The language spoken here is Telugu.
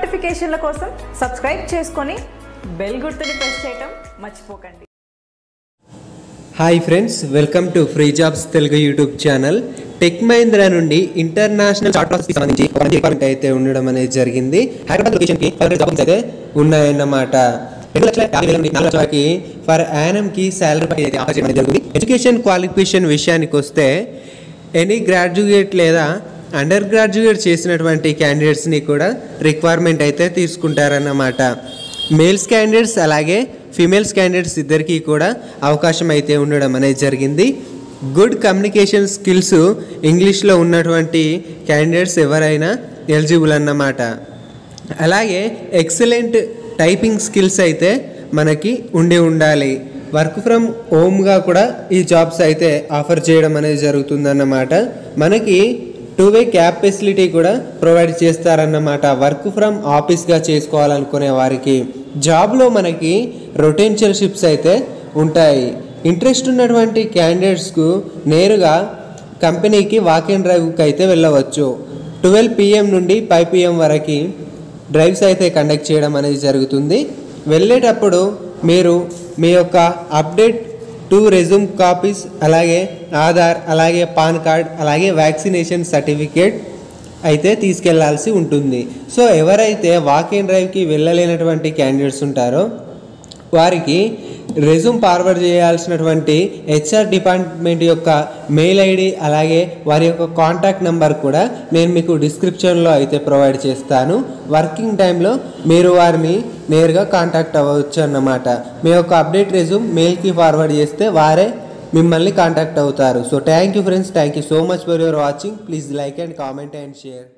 నోటిఫికేషన్ల కోసం సబ్స్క్రైబ్ చేసుకొని బెల్ గుర్తుని ప్రెస్ చేయటం మర్చిపోకండి hi friends welcome to free jobs Telugu YouTube channel Tech Mahindra నుండి ఇంటర్నేషనల్ చార్ట్ ప్రాసెస్కి సంబంధించి ఒక మంచి రిక్వైర్మెంట్ అయితే ఉండడం అనేది జరిగింది హైదరాబాద్ లొకేషన్కి పదకొండు జాబ్స్ అయితే ఉన్నాయన్నమాట రెండు లక్షల యాభై వేల నుండి నాలుగు లక్షలకి ఫర్ యానమ్కి శాలరీ పై అయితే ఆఫర్ చేయడం అనేది జరుగుతుంది ఎడ్యుకేషన్ క్వాలిఫికేషన్ విషయానికి వస్తే ఎనీ గ్రాడ్యుయేట్ లేదా అండర్ గ్రాడ్యుయేట్ చేసినటువంటి క్యాండిడేట్స్ని కూడా రిక్వైర్మెంట్ అయితే తీసుకుంటారన్నమాట మేల్స్ క్యాండిడేట్స్ అలాగే ఫీమేల్స్ క్యాండిడేట్స్ ఇద్దరికీ కూడా అవకాశం అయితే ఉండడం అనేది జరిగింది గుడ్ కమ్యూనికేషన్ స్కిల్స్ ఇంగ్లీష్లో ఉన్నటువంటి క్యాండిడేట్స్ ఎవరైనా ఎలిజిబుల్ అన్నమాట అలాగే ఎక్సలెంట్ టైపింగ్ స్కిల్స్ అయితే మనకి ఉండి ఉండాలి వర్క్ ఫ్రమ్ హోమ్గా కూడా ఈ జాబ్స్ అయితే ఆఫర్ చేయడం అనేది జరుగుతుందన్నమాట మనకి టూ వే క్యాబ్ ఫెసిలిటీ కూడా ప్రొవైడ్ చేస్తారన్నమాట వర్క్ ఫ్రమ్ ఆఫీస్గా చేసుకోవాలనుకునే వారికి జాబ్లో మనకి రొటెన్షియల్ షిప్స్ అయితే ఉంటాయి ఇంట్రెస్ట్ ఉన్నటువంటి క్యాండిడేట్స్కు నేరుగా కంపెనీకి వాక్ అండ్ డ్రైవ్కి అయితే వెళ్ళవచ్చు ట్వెల్వ్ పిఎం నుండి ఫైవ్ పిఎం వరకు డ్రైవ్స్ అయితే కండక్ట్ చేయడం అనేది జరుగుతుంది వెళ్ళేటప్పుడు మీరు మీ యొక్క అప్డేట్ టూ రెజ్యూమ్ కాపీస్ అలాగే ఆధార్ అలాగే పాన్ కార్డ్ అలాగే వ్యాక్సినేషన్ సర్టిఫికేట్ అయితే తీసుకెళ్లాల్సి ఉంటుంది సో ఎవరైతే వాక్ ఇన్ డ్రైవ్కి వెళ్ళలేనటువంటి క్యాండిడేట్స్ ఉంటారో వారికి రెజ్యూమ్ ఫార్వర్డ్ చేయాల్సినటువంటి హెచ్ఆర్ డిపార్ట్మెంట్ యొక్క మెయిల్ ఐడి అలాగే వారి యొక్క కాంటాక్ట్ నెంబర్ కూడా నేను మీకు డిస్క్రిప్షన్లో అయితే ప్రొవైడ్ చేస్తాను వర్కింగ్ టైంలో మీరు వారిని నేరుగా కాంటాక్ట్ అవ్వచ్చు అన్నమాట మీ యొక్క అప్డేట్ రెజ్యూమ్ మెయిల్కి ఫార్వర్డ్ చేస్తే వారే మిమ్మల్ని కాంటాక్ట్ అవుతారు so thank you friends thank you so much for your watching please like and comment and share